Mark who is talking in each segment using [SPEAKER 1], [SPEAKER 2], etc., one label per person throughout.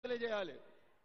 [SPEAKER 1] తెలియజేయాలి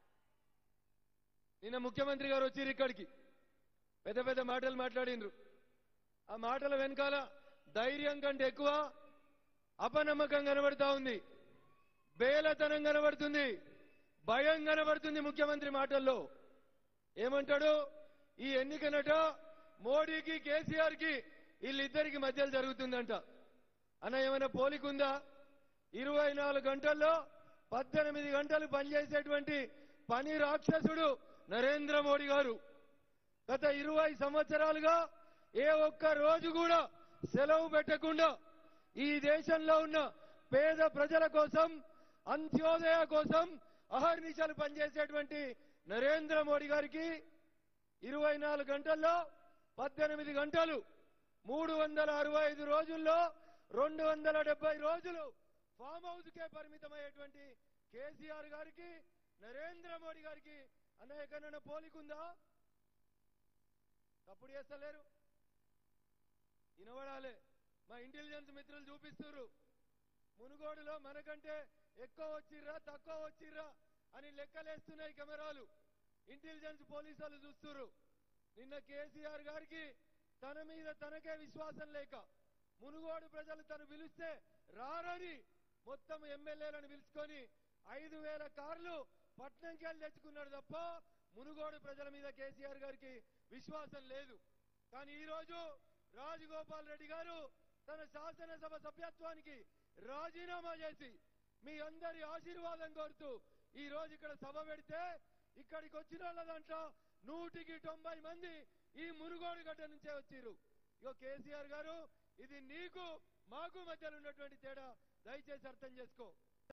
[SPEAKER 1] నిన్న ముఖ్యమంత్రి గారు వచ్చిర్రు ఇక్కడికి పెద్ద పెద్ద మాటలు మాట్లాడిండ్రు ఆ మాటల వెనకాల ధైర్యం కంటే ఎక్కువ అపనమ్మకం కనబడతా ఉంది బేలతనం కనబడుతుంది భయం కనబడుతుంది ముఖ్యమంత్రి మాటల్లో ఏమంటాడు ఈ ఎన్నికనట మోడీకి కేసీఆర్ కి వీళ్ళిద్దరికి మధ్యలో జరుగుతుందంట అన్న ఏమైనా పోలికుందా ఇరవై నాలుగు గంటల్లో పద్దెనిమిది గంటలు పనిచేసేటువంటి పని రాక్షసుడు నరేంద్ర మోడీ గారు గత ఇరవై సంవత్సరాలుగా ఏ ఒక్క రోజు కూడా సెలవు పెట్టకుండా ఈ దేశంలో ఉన్న పేద ప్రజల కోసం అంత్యోదయ కోసం అహర్నిశలు పనిచేసేటువంటి నరేంద్ర మోడీ గారికి ఇరవై నాలుగు గంటల్లో పద్దెనిమిది గంటలు మూడు వందల అరవై ఐదు రోజుల్లో రెండు వందల డెబ్బై రోజులు ఫామ్ హౌస్ కే పరిమితమయ్యేటువంటి కేసీఆర్ గారికి నరేంద్ర మోడీ గారికి అన్న ఎక్కడైనా పోలికుందా తప్పుడు చేస్తలేరు వినబడాలి మా ఇంటెలిజెన్స్ మిత్రులు చూపిస్తున్నారు మునుగోడులో మనకంటే ఎక్కువ వచ్చిర్రా తక్కువ వచ్చిర్రా అని లెక్కలేస్తున్నాయి కెమెరాలు ఇంటెలిజెన్స్ పోలీసు వాళ్ళు చూస్తున్నారు నిన్న కేసీఆర్ గారికి తన మీద తనకే విశ్వాసం లేక మునుగోడు ప్రజలు తను పిలిస్తే రారని మొత్తం ఎమ్మెల్యేలను పిలుచుకొని ఐదు వేల కార్లు పట్నంకి వెళ్ళి తెచ్చుకున్నాడు తప్ప మునుగోడు ప్రజల మీద కేసీఆర్ గారికి విశ్వాసం లేదు కానీ ఈ రోజు రాజగోపాల్ రెడ్డి గారు తన శాసనసభ సభ్యత్వానికి రాజీనామా చేసి మీ అందరి ఆశీర్వాదం కోరుతూ ఈ రోజు ఇక్కడ సభ పెడితే ఇక్కడికి వచ్చిన వాళ్ళ దాంట్లో నూటికి తొంభై మంది ఈ మునుగోడు గడ్డ నుంచే వచ్చిర్రు ఇగో కేసీఆర్ గారు ఇది నీకు మాకు మధ్యలో ఉన్నటువంటి తేడా దయచేసి అర్థం చేసుకో